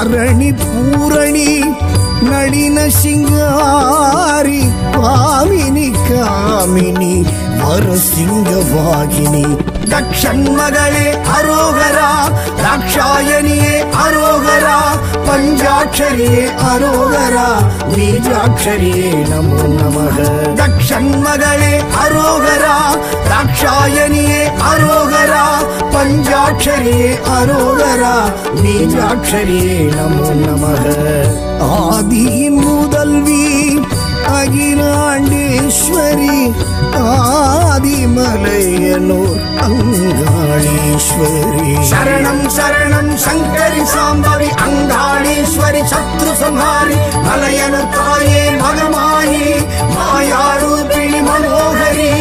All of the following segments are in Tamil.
ஆரணி பூரணி நளின சிங்காரி பாமினி காமினி வரசிங்க வாகினி தக்ஷன் மகளே அரோகரா ராட்சாயணியே அரோகரா பஞ்சாட்சரியே அரோகரா பீஜாட்சரியே நமோ நமக தக்ஷன் மகளே அரோகரா ராட்சாயணியே அரோகரா பஞ்சாட்சரியே அரோகரா பீஜாட்சரியே நமோ நமக ஆதியின் முதல்வி அகிலாண்டேஸ்வரி ஆதிமலையனூர் அங்காளீஸ்வரி சரணம் சரணம் சங்கரி சாம்பவி அங்காளீஸ்வரி சத்ரு சம்ஹாரி மலையனு தாயே மகமாயி மாயாரூபிணி மனோகரி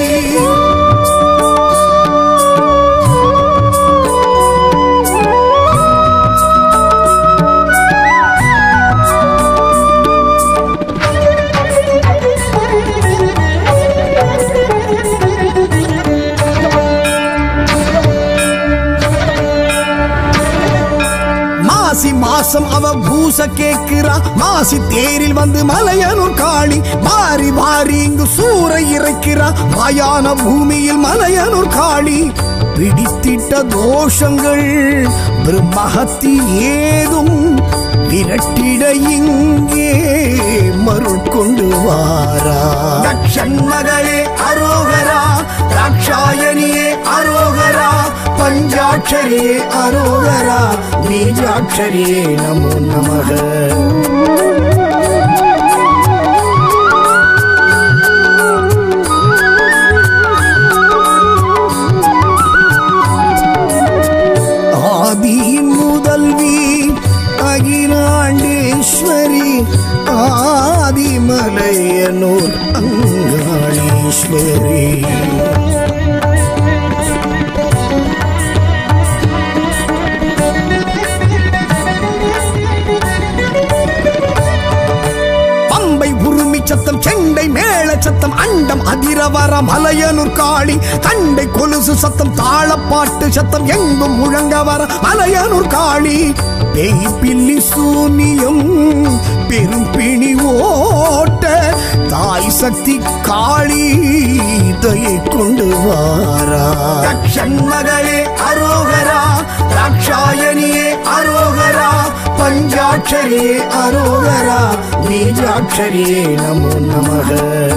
மாசி மாசம் அவ பூச கேக்குறா மாசி தேரில் வந்து மலையனூர் காளி வாரி வாரி இங்கு சூறை இறைக்கிறா மாயான பூமியில் மலையனூர் காளி பிடித்திட்ட தோஷங்கள் பிரம்மஹத்தி ஏதும் விரட்டிட இங்கே மருள் கொண்டு வாரா தக்ஷன் மகளே அரோகரா ராட்சாயணியே அரோகரா பஞ்சாட்சரியே அரோகரா பீஜாட்சரியே நமோ நமக ஆதியின் முதல்வி அகிலாண்டேஸ்வரி ஆதிமலையனூர் அங்காளீஸ்வரி பம்பை உருமி சத்தம் செண்டை மேள சத்தம் அண்டம் அதிரவர மலையனூர் காளி தண்டை கொலுசு சத்தம் தாளப்பாட்டு சத்தம் எங்கும் முழங்க வர மலையனூர் காளி பேய் பில்லி சூனியம் பெரும் பிணி ஓட்ட தாய் சக்தி காளி தயை கொண்டு வாரா தக்ஷன் மகளே அரோகரா ராட்சாயணியே அரோகரா பஞ்சாட்சரியே அரோகரா பீஜாட்சரியே நமோ நமக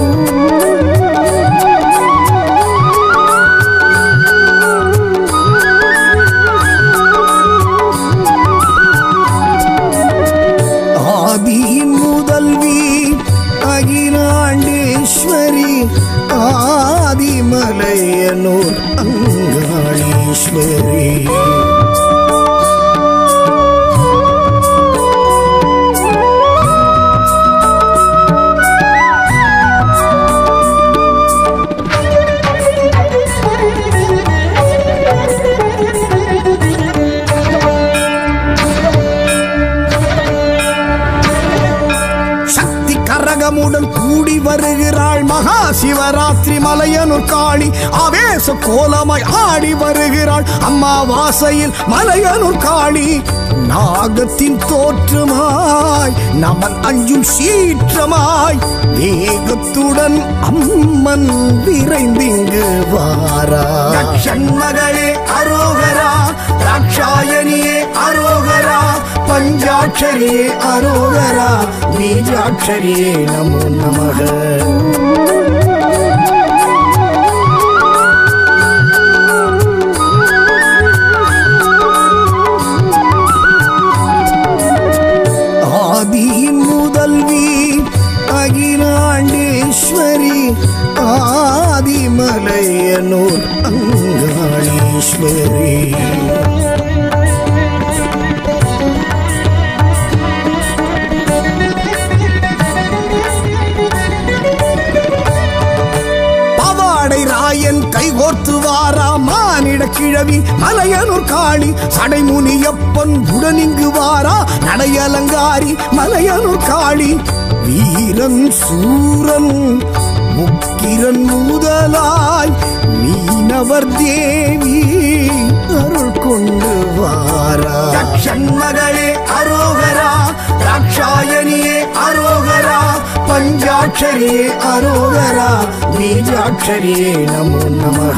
ஆதியின் முதல்வி அகிலாண்டேஸ்வரி ஆதிமலையனூர் அங்காளீஸ்வரி சக்தி கரகமுடன் கூடி வருகிறாள் மகா சிவராத்திரி மலையனூர் காளி ஆவேச கோலமாய் ஆடி வருகிறாள் அம்மாவாசையில் மலையனூர் காளி நாகத்தின் தோற்றமாய் நமன் அஞ்சும் சீற்றமாய் வேகத்துடன் அம்மன் விரைந்திங்கு வாரா மகளே அரோகரா ராட்சாயணியே அரோகரா பஞ்சாட்சரியே அரோகரா பீஜாட்சரியே நமோ நமக ஆதியின் முதல்வி அகிலாண்டேஸ்வரி ஆதிமலையனூர் அங்காளீஸ்வரி பவாடை ராயன் கைகோர்த்து வாரா மானிட கிழவி மலையனூர் காளி சடைமுனியப்பன் உடனிங்கு வாரா நடையலங்காரி மலையனூர் காளி வீரன் சூரன் முக்கிரன் முதலாய் மீனவர் தேவி அருள் கொண்டு வாரா மகளே அரோகரா ராட்சாயணியே அரோகரா பஞ்சாட்சரியே அரோகரா பீஜாட்சரியே நமோ நமக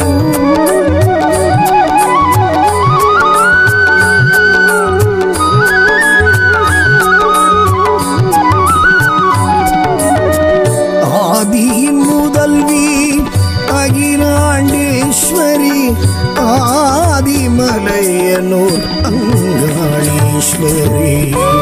ஆதியின் முதல்வி அகிலாண்டேஸ்வரி ஆதிமலையனூர் அங்காளீஸ்வரி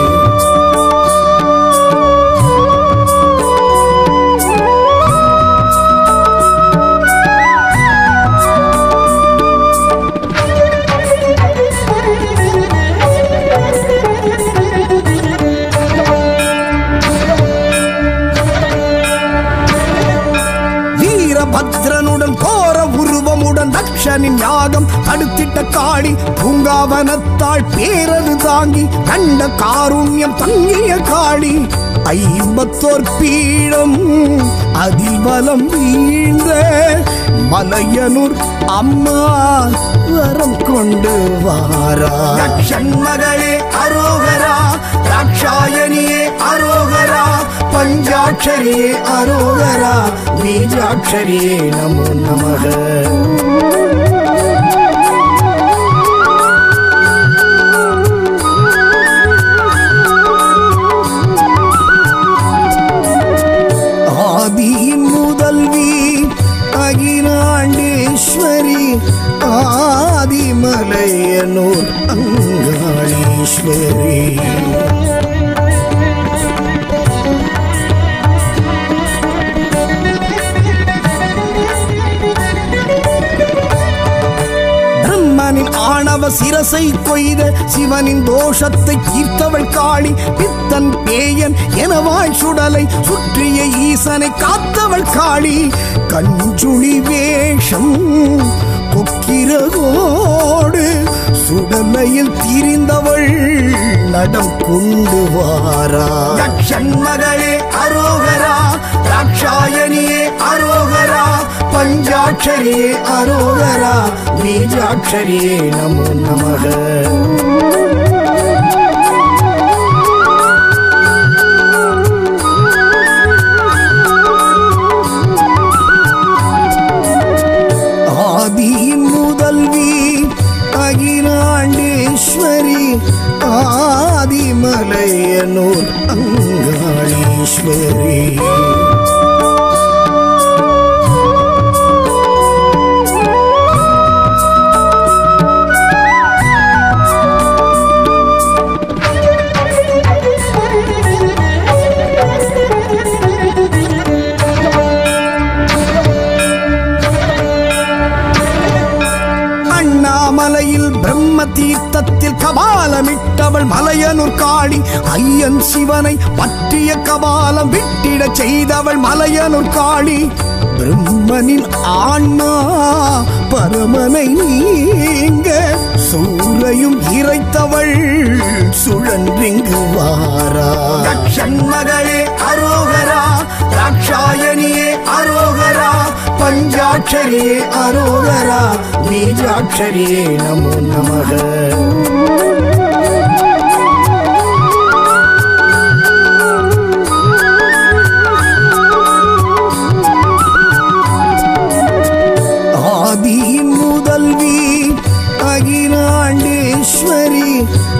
வீரபத்ரனுடன் கோர உருவமுடன் தக்ஷனின் யாகம் தடுத்திட்ட காளி பூங்காவனத்தாள் பேரது தாங்கி கண்ட காருண்யம் தங்கிய காளி ஐம்பத்தோர் பீடம் அதில் பலம் வீழ்ந்த மலையனூர் அம்மா வரம் கொண்டு வாரா மகளே அரோகரா ராட்சாயணியே அரோகரா பஞ்சாட்சரியே அரோகரா பீஜாட்சரியே நமோ நமக ஆதியின் முதல்வி அகிலாண்டேஸ்வரி ஆதிமலையனூர் அங்காளீஸ்வரி பிரம்மனின் ஆணவ சிரசை கொய்த சிவனின் தோஷத்தை தீர்த்தவள் காளி பித்தன் பேயன் எனவாய் சுடலை சுற்றிய ஈசனை காத்தவள் காளி கஞ்சுளி வேஷம் கொக்கிரகோடு சுடலையில் திரிந்தவள் நடம் கொண்டு வாரா மகளே அரோகரா ராட்சாயணியே அரோகரா பஞ்சாட்சரியே அரோகரா பீஜாட்சரியே நமோ நமக ஆதியின் முதல்வி அகிலாண்டேஸ்வரி ஆதிமலையனூர் அங்காளீஸ்வரி அண்ணாமலையில் பிரம்ம தீர்த்தத்தில் கபாலமிட்டவள் மலையனூர் காளி ஐயன் சிவனை பற்றிய கபாலம் விட்டிட செய்தவள் மலையனூர் காளி பிரம்மனின் ஆன்மா பரமனை நீங்க சூரையும் இறைத்தவள் சுழன்றிங்கு வாரா மகளே அரோகரா ராட்சாயணியே அரோகரா பஞ்சாட்சரியே அரோகரா பீஜாட்சரியே நமோ நமக ஆதியின் முதல்வி அகிலாண்டேஸ்வரி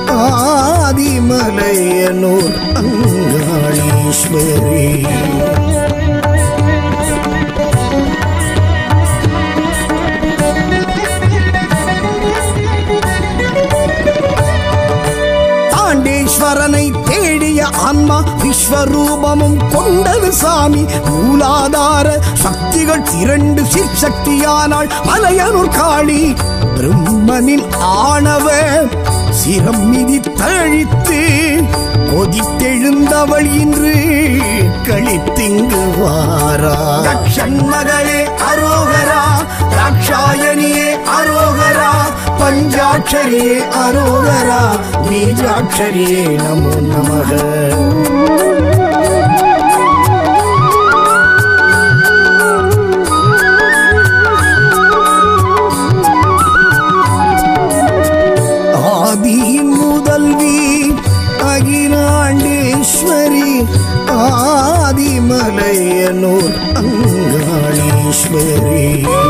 ஆதிமலையனூர் அங்காளீஸ்வரி தாண்டேஸ்வரனை தேடிய ஆன்மா விஸ்வரூபமும் கொண்டது சாமி மூலாதார சக்திகள் இரண்டு சிற்சக்தியானாள் மலையனூர் காளி பிரம்மனின் ஆணவ சிரம் மிதி தழித்து கொதித்தெழுந்தவள் இன்று கழித்திங்கு வாரா மகளே அரோகரா ராட்சாயணியே அரோகரா பஞ்சாட்சரியே அரோகரா பீஜாட்சரியே நமோ நமக ஆதிமலையனூர் அங்காளீஸ்வரி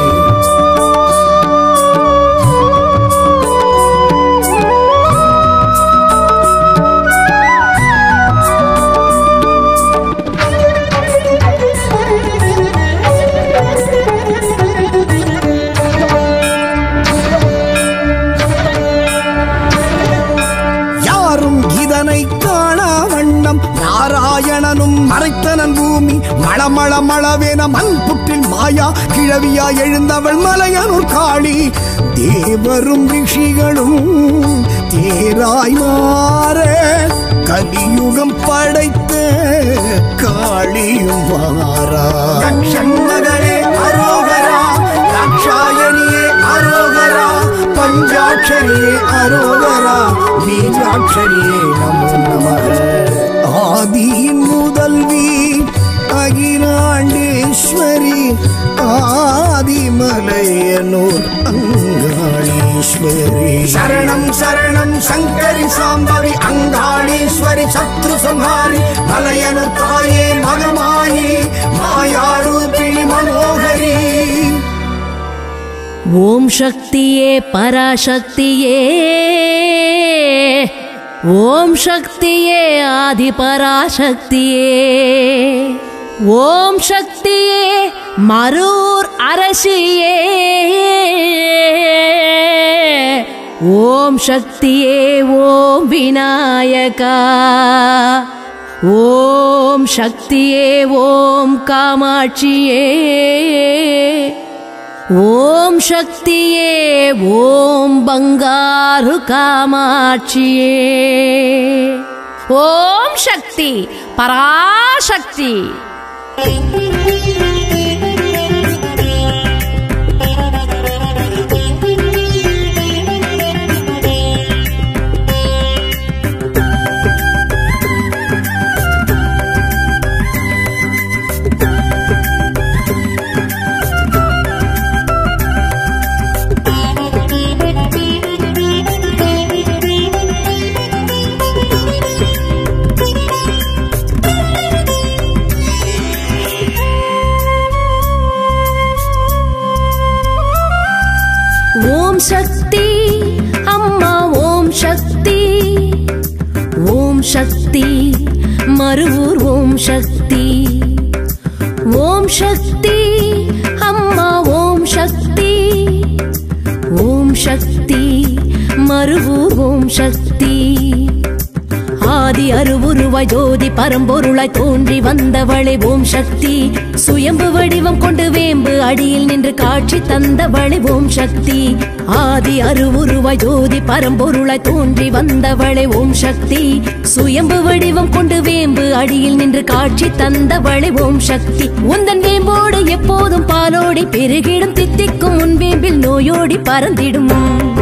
யாரும் இதனை காணா வண்ணம் நாராயணனும் மறைத்தனன் பூமி மளமள மளவென மண் புற்றில் மாயா கிழவியா எழுந்தவள் மலையனூர் காளி தேவரும் ரிஷிகளும் தேராய் மாற கலியுகம் படைத்த காளியும் வாரா மகளே அரோகரா தாட்சாயணியே அரோகரா பஞ்சாட்சரியே அரோகரா பீஜாட்சரியே நமோ நமக ஆதியின் முதல்வி அகிலாண்டேஸ்வரி ஆதிமலையனூர் அங்காளீஸ்வரி சரணம் சரணம் சங்கரி சாம்பவி அங்காளீஸ்வரி சத்ரு சம்ஹாரி மலையனு தாயே மகமாயி மாயாரூபிணி மனோகரி ஓம் சக்தியே பராசக்தியே ஓம் சக்தியே ஆதி பராசக்தியே ஓம் சக்தியே மரூர் அரசியே ஓம் சக்தியே ஓம் விநாயகா ஓம் சக்தியே ஓம் காமாட்சியே ஓம் சக்தியே ஓம் பங்காரு காமாட்சியே ஓம் சக்தி பராசக்தி ஓம் சக்தி அம்மா ஓம் சக்தி ஓம் சக்தி மறுவூர் ஓம் சக்தி ஓம் சக்தி அம்மா ஓம் சக்தி ஓம் சக்தி மறுவூர் ஓம் சக்தி ஆதி அருவுருவாய் ஜோதி பரம்பொருளாய் தோன்றி வந்தவளே ஓம் சக்தி சுயம்பு வடிவம் கொண்டு வேம்பு அடியில் நின்று காட்சி தந்தவளே ஓம் சக்தி ஆதி அருவுருவாய் ஜோதி பரம்பொருளாய் தோன்றி வந்தவளே ஓம் சக்தி சுயம்பு வடிவம் கொண்டு வேம்பு அடியில் நின்று காட்சி தந்தவளே ஓம் சக்தி உந்தன் வேம்போடு எப்போதும் பாலோடி பெருகிடும் தித்திக்கும் உன் வேம்பில் நோயோடி பறந்திடும்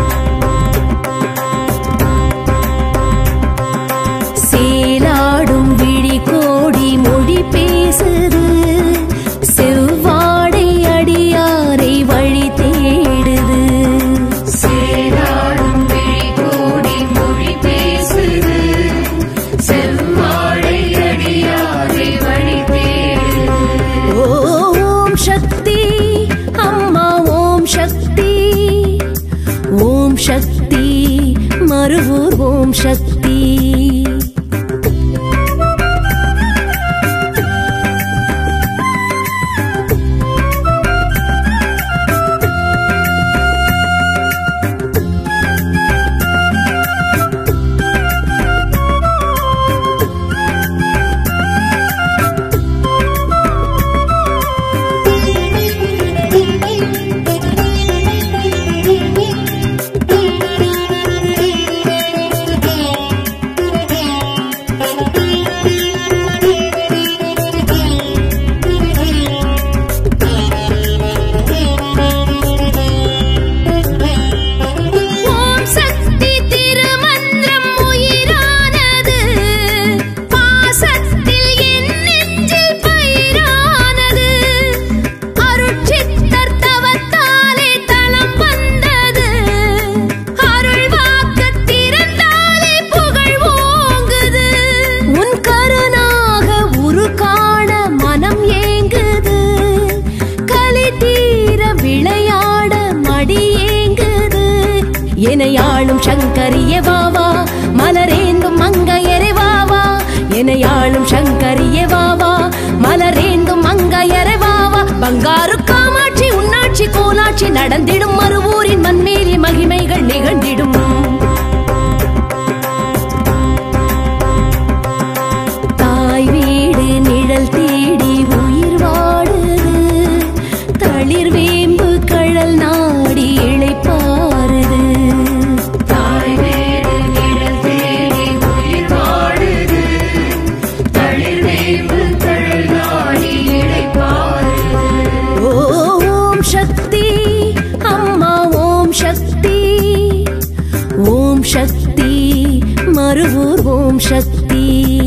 சேலாடும் விழி கோடி மொழி பேசுது செவ்வாடை அடியாரை வழி தேடுது சேலாடும் விழி கோடி மொழி பேசுது செவ்வாடை அடியாரை வழி தேடுது ஓம் சக்தி அம்மா ஓம் சக்தி ஓம் சக்தி மறுவூர் ஓம் சக்தி எனையாளும் சங்கரிய வாவா மலரேந்தும் மங்கையரை வாவா எனையாளும் சங்கரிய வாவா மலரேந்தும் மங்கையரை வாவா பங்காரு காமாட்சி உன்னாட்சி கோலாட்சி நடந்திடும் மறுவூரின் மண்மேலி மகிமைகள் நிகழ்ந்திடும் தாய் வீடு நிழல் தேடி உயிர் வாடுது தளிர் வேம்பு கழல் நாடி இளைப்பாறுது தாய் வீடு நிழல் தேடி உயிர் வாடுது தளிர் வேம்பு தழல் நாடி இழைப்பாருது ஓம் சக்தி அம்மா ஓம் சக்தி ஓம் சக்தி மறுவூர் ஓம் சக்தி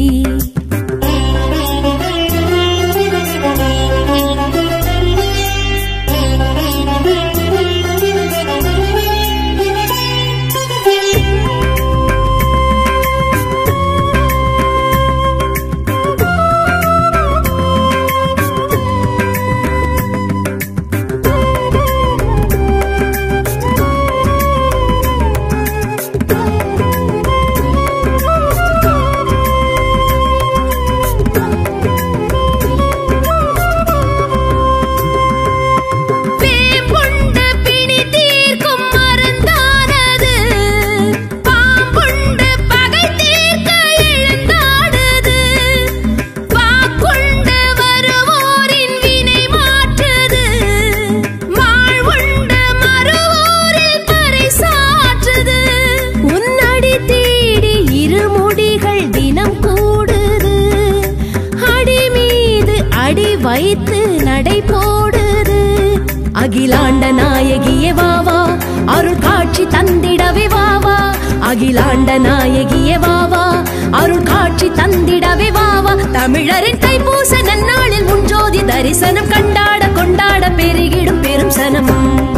வேம்புண்டு பிணி தீர்க்கும் மருந்தானது பாம்புண்டு பகை தீர்க்க எழுந்தாடுது வாக்குண்டு வருவோரின் வினை மாற்றுது வாழ்வுண்டு மறுவோரில் பறைசாற்றுது உன்னடி தேடி இருமுடிகள் தினம் கூடுது அடி மீது அடி வைத்து நடை போடுது அகிலாண்ட நாயகியே வாவா அருள் காட்சி தந்திடவே வாவா அகிலாண்ட நாயகியே வாவா அருள் காட்சி தந்திடவே வாவா தமிழரின் தைப்பூச நன்னாளில் முன்ஜோதி தரிசனம் கண்டாட கொண்டாட பெருகிடும் பெரும் சனம்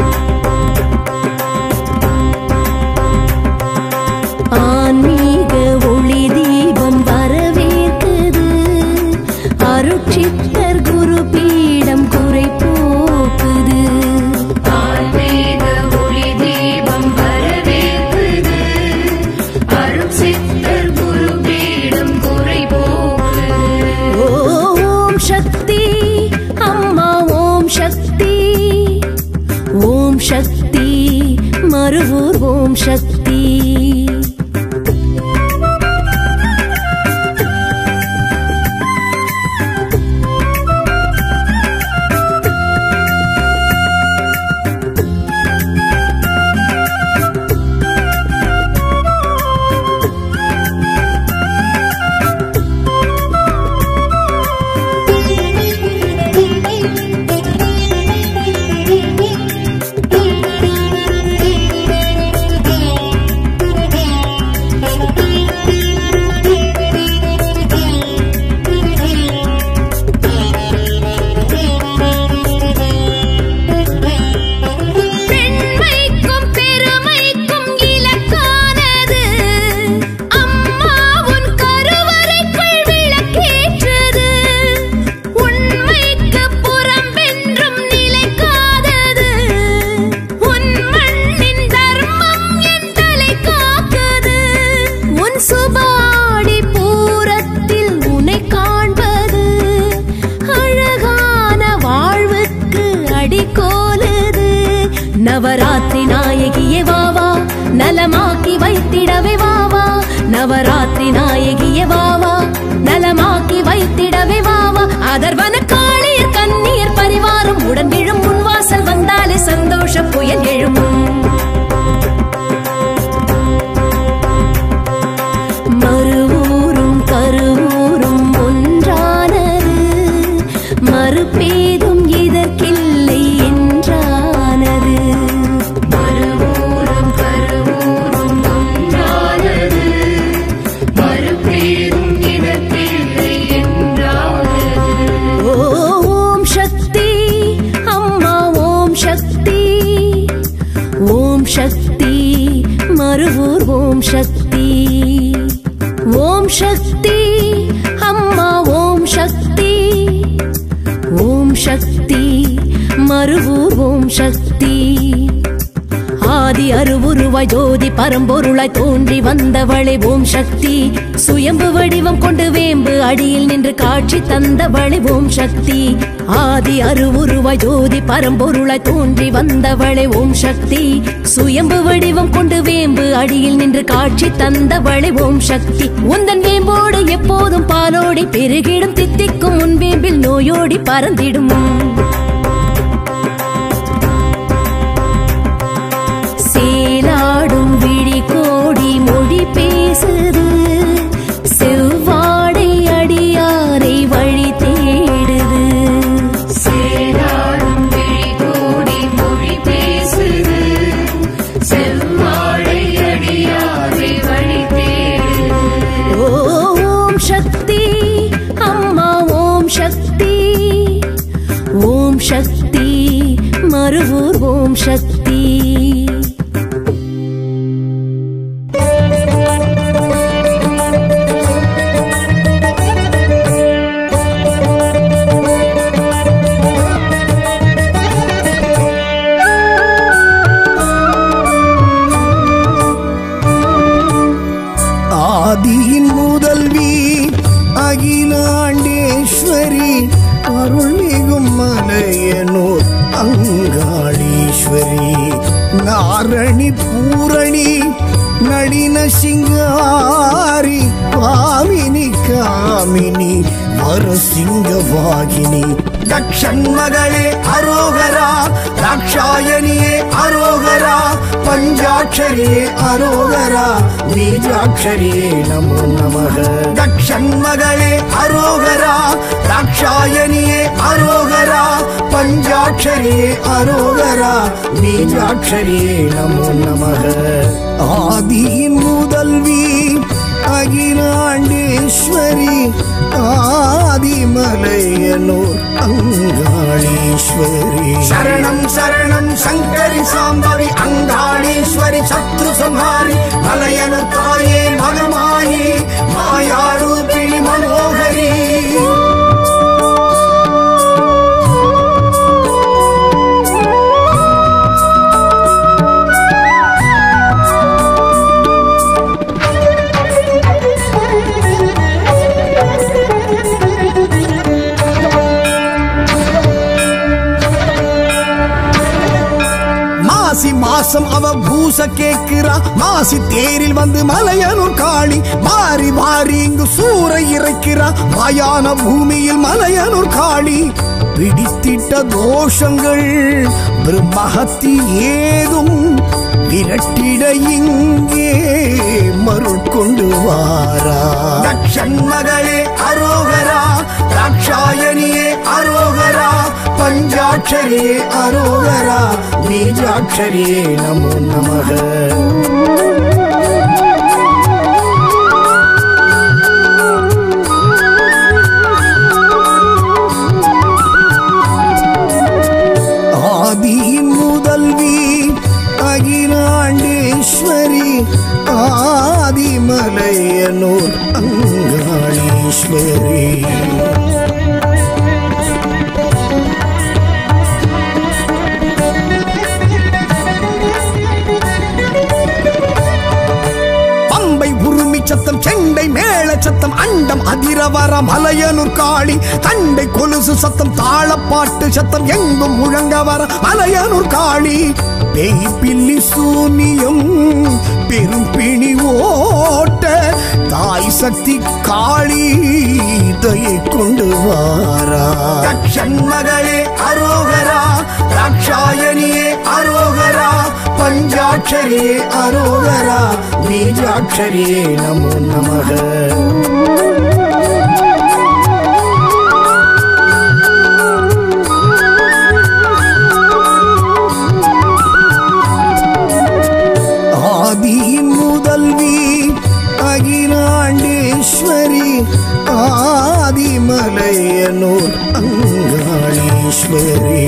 ஆன்மீக ஒளி தீபம் வரவேற்குது அருட்சித்தர் குரு பீடம் குறை போக்குது ஆன்மீக ஒளி தீபம் வரவேற்குது அருள் சித்தர் குரு பீடம் குறை போக்குது ஓம் சக்தி அம்மா ஓம் சக்தி ஓம் சக்தி மறுவூர் ஓம் சக்தி பெண்மைக்கும் பெருமைக்கும் இலக்கானது அம்மா உன் கருவறைக்குள் விளக்கேற்றது உண்மைக்கு புறம்பென்றும் நிலைக்காதது உன் மண்ணின் தர்மம் என் தலை காக்குது உன் சுபாடி பூரத்தில் உன்னை காண்பது அழகான வாழ்வுக்கு அடிக்கோலுது நவராத்திரி நாயகியே வாவா நலமாக்கி வைத்திடவே வாவா நவராத்திரி நாயகியே வாவா நலமாக்கி வைத்திடவே வாவா அதர்வன காளியர் கண்ணீர் பரிவாரம் உடன் விழும் முன்வாசல் வந்தாலே சந்தோஷ புயல் எழும் மறுவூரும் கருவூரும் ஒன்றானது மறுபேதும் இதற்கில்லை என்றானது மறுவூரும் கருவூரும் ஒன்றானது மறுபேரும் இதற்கில்லை என்றானது ஓம் சக்தி அம்மா ஓம் சக்தி ஓம் சக்தி மறுவூர் ஓம் சக்தி ஓம் சக்தி அம்மா ஓம் சக்தி ஓம் சக்தி மறுவூர் ஓம் சக்தி ஆதி அருவுருவாய் ஜோதி பரம்பொருளாய் தோன்றி வந்தவளே ஓம் சக்தி சுயம்பு வடிவம் கொண்டு வேம்பு அடியில் நின்று காட்சி தந்தவளே ஓம் சக்தி ஆதி அருவுருவாய் ஜோதி பரம்பொருளாய் தோன்றி வந்தவளே ஓம் சக்தி சுயம்பு வடிவம் கொண்டு வேம்பு அடியில் நின்று காட்சி தந்தவளே ஓம் சக்தி உந்தன் வேம்போடு எப்போதும் பாலோடி பெருகிடும் தித்திக்கும் உன் வேம்பில் நோயோடி பறந்திடும் சேலாடும் விழி கோடி மொழி பேசுது செவ்வாடை அடியாரை வழி தேடுது சேராடும் விழி கோடி மொழி பேசுது செவ்வாழை அடியாரை வழி தேடுது ஓம் சக்தி அம்மா ஓம் சக்தி ஓம் சக்தி மறுவூர் ஓம் சக்தி ஆதியின் முதல்வி அகிலாண்டேஸ்வரி அருள்மிகும் மலையனூர் அங்காளீஸ்வரி நாரணி பூரணி நளின சிங்காரி பாமினி காமினி வரசிங்கவாகினி தக்ஷன் மகளே அரோகரா தாட்சாயணியே அரோகரா பஞ்சாட்சரியே அரோகரா பீஜாட்சரியே நமோ நமக தக்ஷன் மகளே அரோகரா தாட்சாயணியே அரோகரா பஞ்சாட்சரியே அரோகரா பீஜாட்சரியே நமோ நமக ஆதியின் முதல்வி அகிலாண்டேஸ்வரி ஆதிமலையனூர் அங்காளீஸ்வரி சரணம் சரணம் சங்கரி சாம்பவி அங்காளீஸ்வரி சத்ரு சம்ஹாரி மலையனு தாயே மகமாயி மாயாரூபிணி மனோகரி மாசி மாசம் அவ பூச கேக்குறா மாசி தேரில் வந்து மலையனூர் காளி மாறி மாறி இங்கு சூறை இறைக்கிறா மாயான பூமியில் மலையனூர் காளி பிடித்திட்ட தோஷங்கள் பிரம்மஹத்தி ஏதும் விரட்டிட இங்கே மருள் கொண்டு வாரா தக்ஷன் மகளே அரோகரா தாட்சாயணியே அரோகரா பஞ்சாட்சரியே அரோகரா பீஜாட்சரியே நமோ நமக ஆதியின் முதல்வி அகிலாண்டேஸ்வரி ஆதிமலையனூர் அங்காளீஸ்வரி பம்பை உருமி சத்தம் செண்டை மேள சத்தம் அண்டம் அதிரவர மலையனூர் காளி தண்டை கொலுசு சத்தம் தாளப்பாட்டு சத்தம் எங்கும் முழங்க வர மலையனூர் காளி பேய் பில்லி சூனியம் பெரும் பிணி ஓட்ட தாய் சக்தி காளி தயை கொண்டு வாரா தக்ஷன் மகளே அரோகரா தாட்சாயணியே அரோகரா பஞ்சாட்சரியே அரோகரா பீஜாட்சரியே நமோ நமக ஆதியின் முதல்வி அகிலாண்டேஸ்வரி ஆதிமலையனூர் அங்காளீஸ்வரி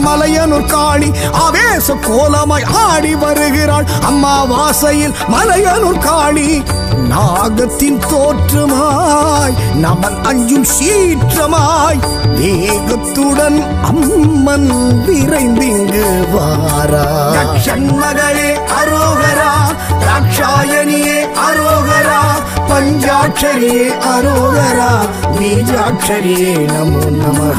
மலையனூர் காளி ஆவேச கோலமாய் ஆடி வருகிறாள் அம்மாவாசையில் மலையனூர் காளி நாகத்தின் தோற்றமாய் நமன் அஞ்சும் சீற்றமாய் வேகத்துடன் அம்மன் விரைந்திங்கு வாரா மகளே அரோகரா ராட்சாயணியே அரோகரா பஞ்சாட்சரியே அரோகரா பீஜாட்சரியே நமோ நமக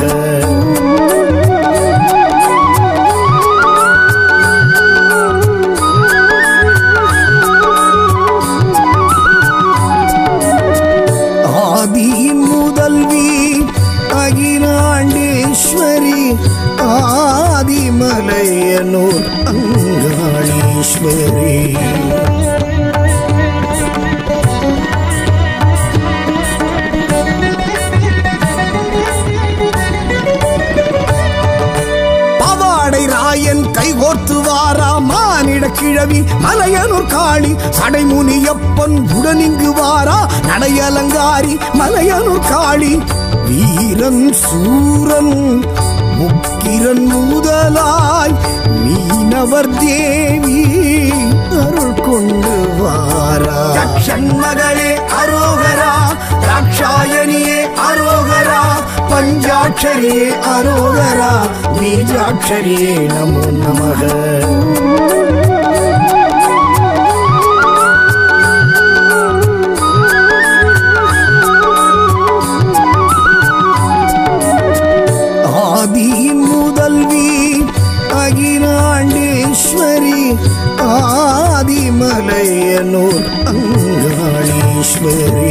ஆதியின் முதல்வி அகிலாண்டேஸ்வரி ஆதிமலையனூர் அங்காளீஸ்வரி பவாடை ராயன் கைகோர்த்து வாரா மானிட கிழவி மலையனூர் காளி சடைமுனியப்பன் உடனிங்கு வாரா நடையலங்காரி மலையனூர் காளி வீரன் சூரன் முக்கிரன் முதலாய் மீனவர் தேவி அருள் கொண்டு வாரா மகளே அரோகரா ராட்சாயணியே அரோகரா பஞ்சாட்சரியே அரோகரா பீஜாட்சரியே நமோ நமக ஆதியின் முதல்வி அகிலாண்டேஸ்வரி ஆதிமலையனூர் அங்காளீஸ்வரி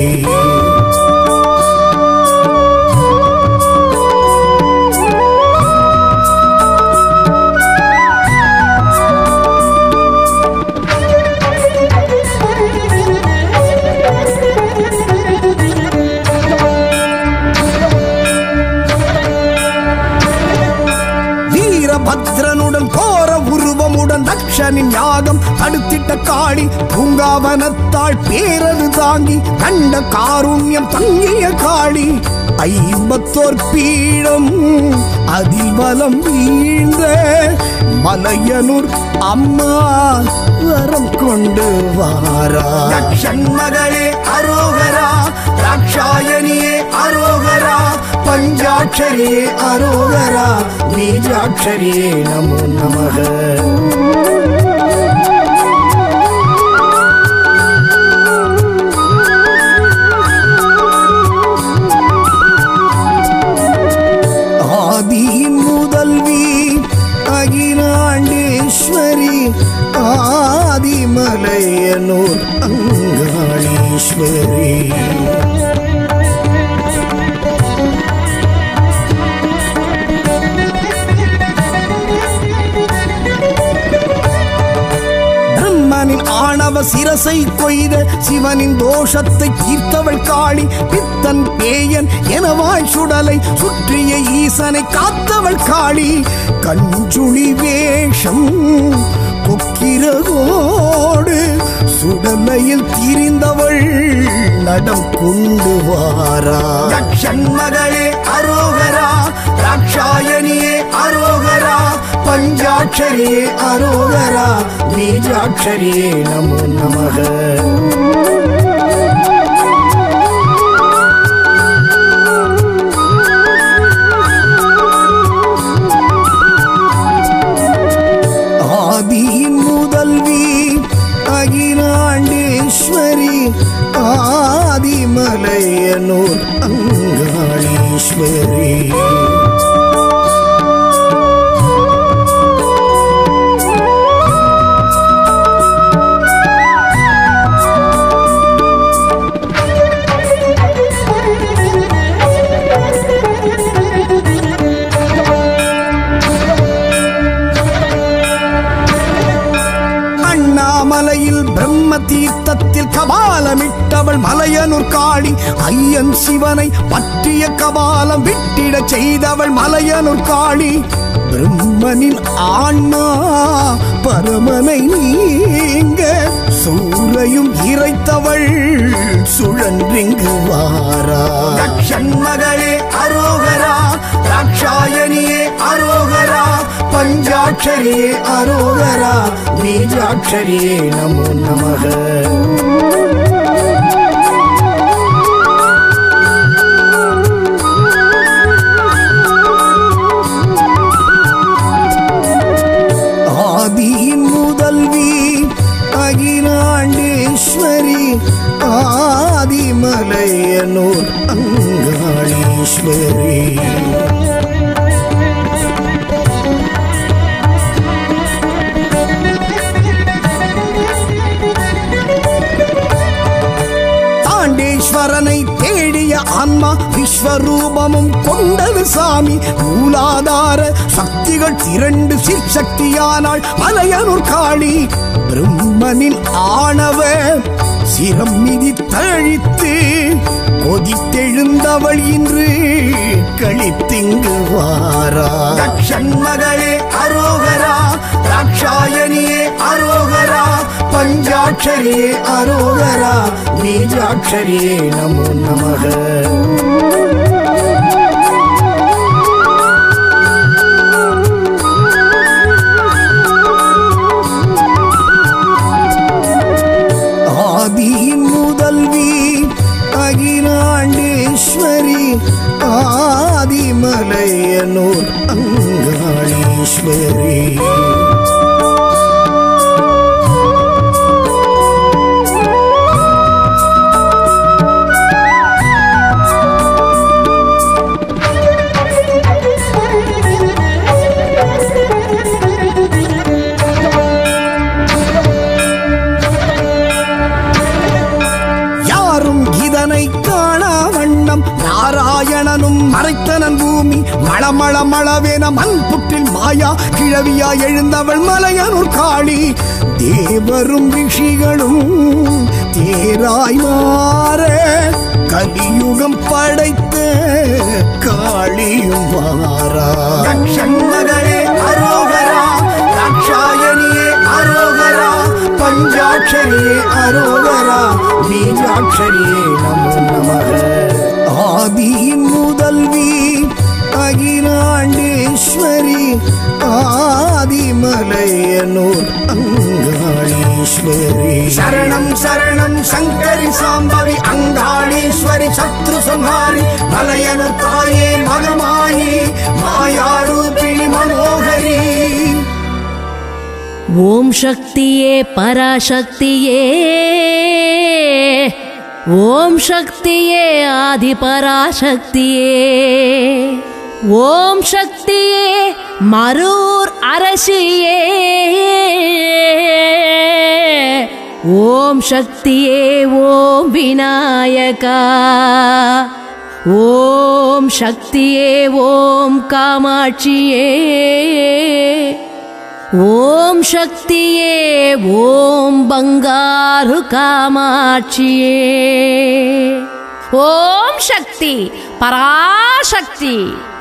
வீரபத்ரனுடன் கோர உருவமுடன் தக்ஷனின் யாகம் தடுத்திட்ட காளி பூங்காவனத்தாள் பேரது தாங்கி கண்ட காருண்யம் தங்கிய காளி ஐம்பத்தோர் பீடம் அதில் பலம் வீழ்ந்த மலையனூர் அம்மா வரம் கொண்டு வாரா மகளே அரோகரா ராட்சாயணியே அரோகரா பஞ்சாட்சரியே அரோகரா பீஜாட்சரியே நமோ நமக ஆதியின் முதல்வி அகிலாண்டேஸ்வரி ஆதிமலையனூர் அங்காளீஸ்வரி பிரம்மனின் ஆணவ சிரசை கொய்த சிவனின் தோஷத்தை தீர்த்தவள் காளி பித்தன் பேயன் எனவாய் சுடலை சுற்றிய ஈசனை காத்தவள் காளி கஞ்சுளி வேஷம் கொக்கிரகோடு சுடலையில் திரிந்தவள் நடம் கொண்டு வாரா மகளே அரோகரா ராட்சாயணியே அரோகரா பஞ்சாட்சரியே அரோகரா பீஜாட்சரியே நமோ நமக ஆதியின் முதல்வி அகிலாண்டேஸ்வரி ஆதிமலையனூர் அங்காளீஸ்வரி அண்ணாமலையில் பிரம்ம தீர்த்தத்தில் கபாலமிட்டவள் மலையனூர் காளி ஐயன் சிவனை பற்றிய கபாலம் விட்டிட செய்தவள் மலையனூர் காளி பிரம்மனின் ஆன்மா பரமனை நீங்க சூரையும் இறைத்தவள் சுழன்றிங்கு வாரா மகளே அரோகரா தாட்சாயணியே அரோகரா பஞ்சாட்சரியே அரோகரா பீஜாட்சரியே நமோ நமக ஆதியின் முதல்வி அகிலாண்டேஸ்வரி ஆதிமலையனூர் அங்காளீஸ்வரி தாண்டேஸ்வரனை தேடிய ஆன்மா விஸ்வரூபமும் கொண்டது சாமி மூலாதார சக்திகள் இரண்டு சிற்சக்தியானாள் மலையனூர் காளி பிரம்மனின் ஆணவ சிரம் மிதி தழித்து கொதித்தெழுந்தவள் இன்று கழித்திங்கு வாரா மகளே அரோகரா தாட்சாயணியே அரோகரா பஞ்சாட்சரியே அரோகரா பீஜாட்சரியே நமோ நமக ஆதியின் முதல்வி அகிலாண்டேஸ்வரி ஆதிமலையனூர் அங்காளீஸ்வரி யாரும் இதனை காணா வண்ணம் நாராயணனும் மறைத்தனன் பூமி மளமள மளவேன மண் புற்றில் மாயா கிழவியா எழுந்தவள் மலையனூர் காளி தேவரும் ரிஷிகளும் தேராய் மாற கலியுகம் படைத்த காளியும் வாரா மகளே அரோகரா தாட்சாயணியே அரோகரா பஞ்சாட்சரியே அரோகரா பீஜாட்சரியே நமோ நமக ஆதியின் முதல்வி அகிலாண்டேஸ்வரி ஆதிமலையனூர் அங்காளீஸ்வரி சரணம் சரணம் சங்கரி சாம்பவி அங்காளீஸ்வரி சத்ரு சம்ஹாரி மலையனு தாயே மகமாயி மாயாரூபிணி மனோகரி ஓம் சக்தியே பராசக்தியே ஓம் சக்தியே ஆதி பராசக்தியே ஓம் சக்தியே மரூர் அரசியே ஓம் சக்தியே ஓம் விநாயகா ஓம் சக்தியே ஓம் காமாட்சியே ஓம் சக்தியே ஓம் பங்காரு காமாட்சியே ஓம் சக்தி பராசக்தி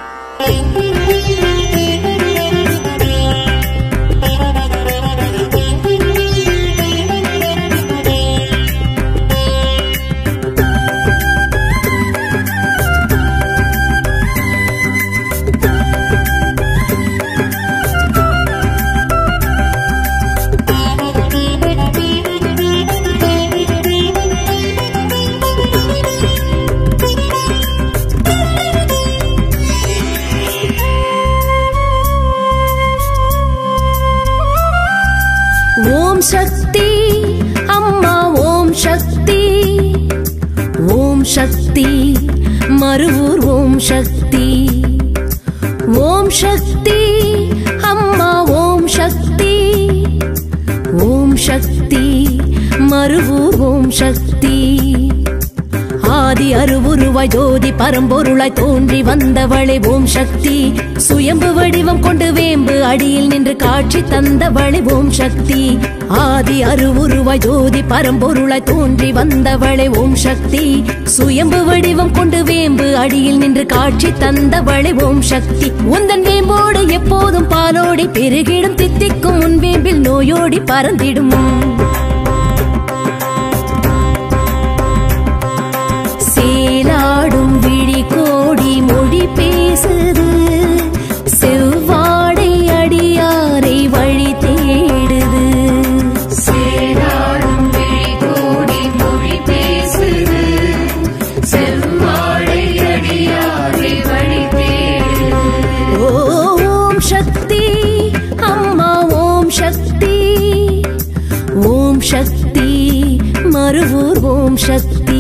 ஓம் சக்தி அம்மா ஓம் சக்தி ஓம் சக்தி மருவூர் ஓம் சக்தி ஓம் சக்தி அம்மா ஓம் சக்தி ஓம் சக்தி மருவூர் ஓம் சக்தி ஆதி அருவுருவாய் ஜோதி பரம்பொருளாய் தோன்றி வந்தவளே ஓம் சக்தி சுயம்பு வடிவம் கொண்டு வேம்பு அடியில் நின்று காட்சி தந்தவளே ஓம் சக்தி ஆதி அருவுருவாய் ஜோதி பரம்பொருளாய் தோன்றி வந்தவளே ஓம் சக்தி சுயம்பு வடிவம் கொண்டு வேம்பு அடியில் நின்று காட்சி தந்தவளே ஓம் சக்தி உந்தன் வேம்போடு எப்போதும் பாலோடி பெருகிடும் தித்திக்கும் உன் வேம்பில் நோயோடி பறந்திடும் சேலாடும் விழி கோடி மொழி பேசுது சக்தி மறுவூர் ஓம் சக்தி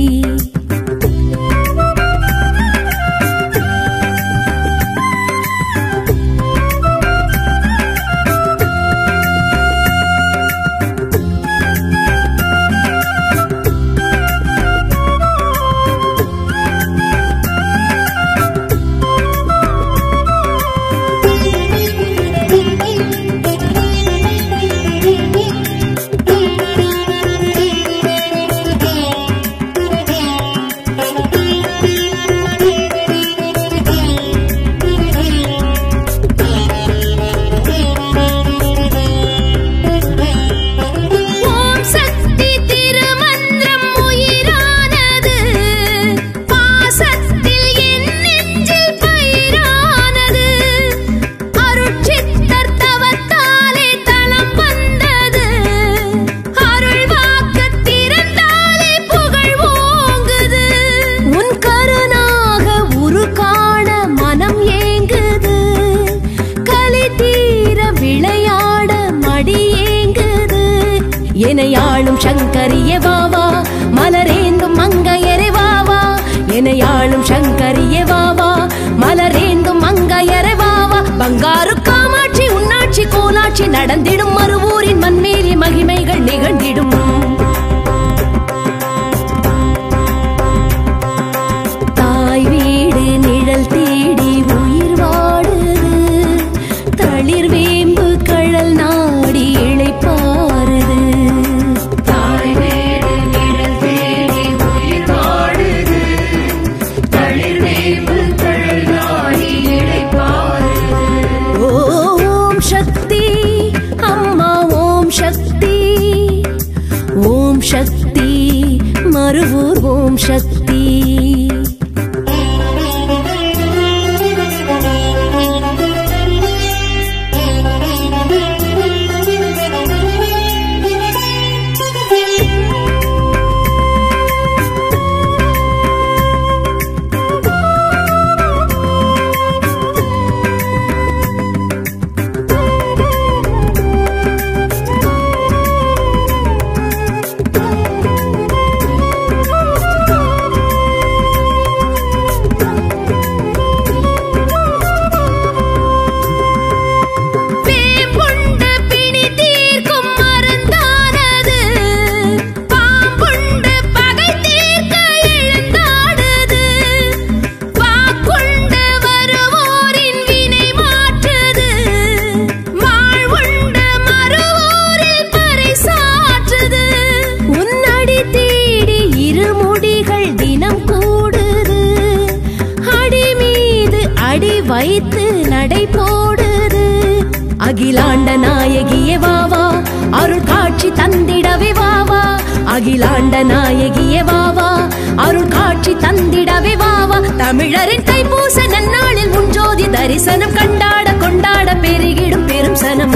ஓம் சக்தி திருமந்திரம் உயிரானது பாசத்தில் என் நெஞ்சில் பயிரானது அருட்சித்தர் தவத்தாலே தலம் வந்தது அருள் வாக்கு திறந்தாலே புகழ் ஓங்குது உன் கருணாக உரு காண மனம் ஏங்குது கலி தீர விளையாட மடி ஏங்குது எனையாளும் சங்கரிய வாவா மலரேந்தும் மங்கையரே வாவா எனையாளும் சங்கரிய வாவா மலரேந்தும் மங்கையரே வாவா பங்காரு காமாட்சி உன்னாட்சி கோலாட்சி நடந்திடும் மறுவூரின் மண்மேலி மகிமைகள் நிகழ்ந்திடும் தாய் வீடு நிழல் தேடி உயிர் வாடுது தளிர் வேம்பு கழல் நாடி இளைப்பாறுது தாய் வீடு நிழல் தேடி உயிர் வாடுது தளிர் வேம்பு தழல் நாடி இளைப்பாறுது ஓம் சக்தி அம்மா ஓம் சக்தி ஓம் சக்தி மறுவூர் ஓம் சக்தி வேம்புண்டு பிணி தீர்க்கும் மருந்தானது பாம்புண்டு பகை தீர்க்க எழுந்தாடுது வாக்குண்டு வருவோரின் வினை மாற்றுது வாழ்வுண்டு மறுவோரில் பறைசாற்றுது உன்னடி தேடி இருமுடிகள் தினம் கூடுது அடி மீது அடி வைத்து நடை போடுது அகிலாண்ட நாயகியே வாவா அருள் காட்சி தந்திடவே வாவா அகிலாண்ட நாயகியே வாவா அருள் காட்சி தந்திடவே வாவா தமிழரின் தைப்பூச நன்னாளில் முன்ஜோதி தரிசனம் கண்டாட கொண்டாட பெருகிடும் பெரும் சனம்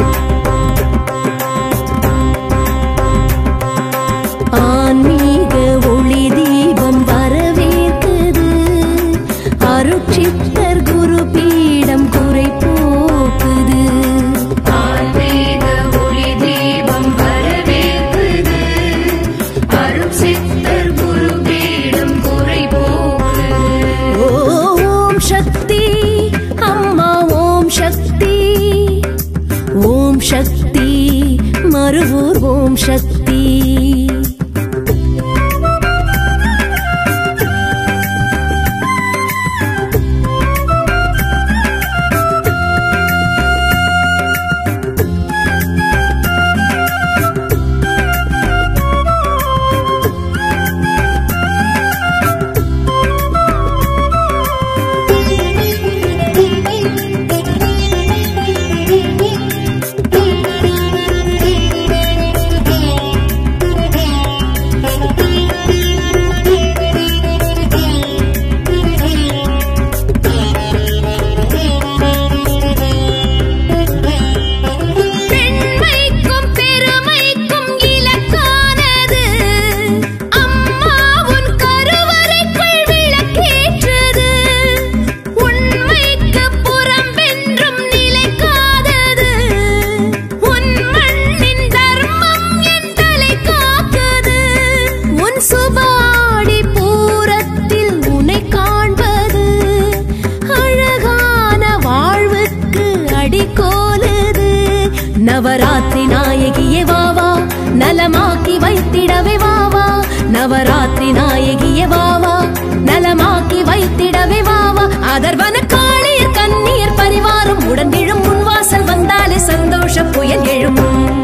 ஆன்மீக ஒளி தீபம் வரவேற்குது அருட்சித்தர் குரு பீடம் குறை போக்குது ஆன்மீக ஒளி தீபம் வரவேற்குது அருள் சித்தர் குரு பீடம் குறை போக்குது ஓம் சக்தி அம்மா ஓம் சக்தி ஓம் சக்தி மறுவூர் ஓம் சக்தி Thank you. நவராத்திரி நாயகியே வாவா நலமாக்கி வைத்திடவே வாவா நவராத்திரி நாயகியே வாவா நலமாக்கி வைத்திடவே வாவா அதர்வன காளியர் கண்ணீர் பரிவாரம் உடன் விழும் முன்வாசல் வந்தாலே சந்தோஷ புயல் எழும்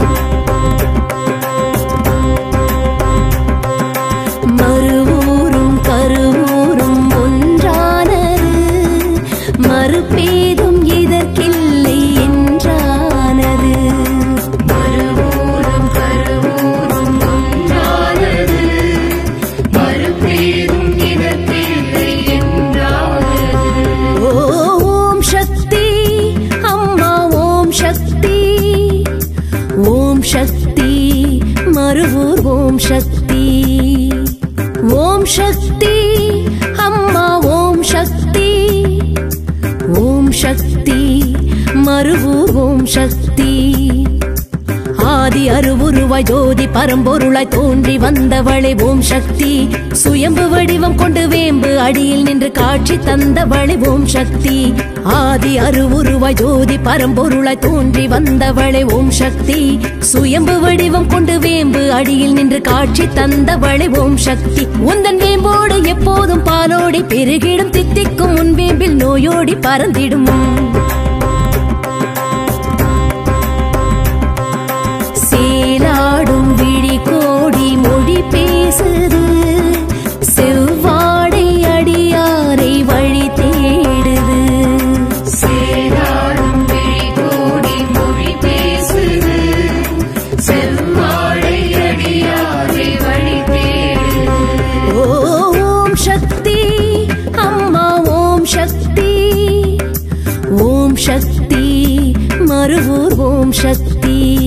மறுவூரும் கருவூரும் ஒன்றானது மறுபேதும் இதற்கில்லை என்றானது மறுவூரும் கருவூரும் ஒன்றானது மறுபேரும் இதற்கில்லை என்றானது ஓம் சக்தி அம்மா ஓம் சக்தி ஓம் சக்தி மறுவூர் ஓம் சக்தி ஓம் சக்தி அம்மா ஓம் சக்தி ஓம் சக்தி மறுவூர் ஓம் சக்தி ஆதி அருவுருவாய் ஜோதி பரம்பொருளாய் தோன்றி வந்தவளே ஓம் சக்தி சுயம்பு வடிவம் கொண்டு வேம்பு அடியில் நின்று காட்சி தந்தவளே ஓம் சக்தி ஆதி அருவுருவாய் ஜோதி பரம்பொருளாய் தோன்றி வந்தவளே ஓம் சக்தி சுயம்பு வடிவம் கொண்டு வேம்பு அடியில் நின்று காட்சி தந்தவளே ஓம் சக்தி உந்தன் வேம்போடு எப்போதும் பாலோடி பெருகிடும் தித்திக்கும் உன் வேம்பில் நோயோடி பறந்திடும் சேலாடும் விழி கோடி மொழி பேசுது செவ்வாடை அடியாரை வழி தேடுது சேராடும் விழி கோடி மொழி பேசுது செவ்வாழை அடியாரை வழி தேடு ஓம் சக்தி அம்மா ஓம் சக்தி ஓம் சக்தி மறுவூர் ஓம் சக்தி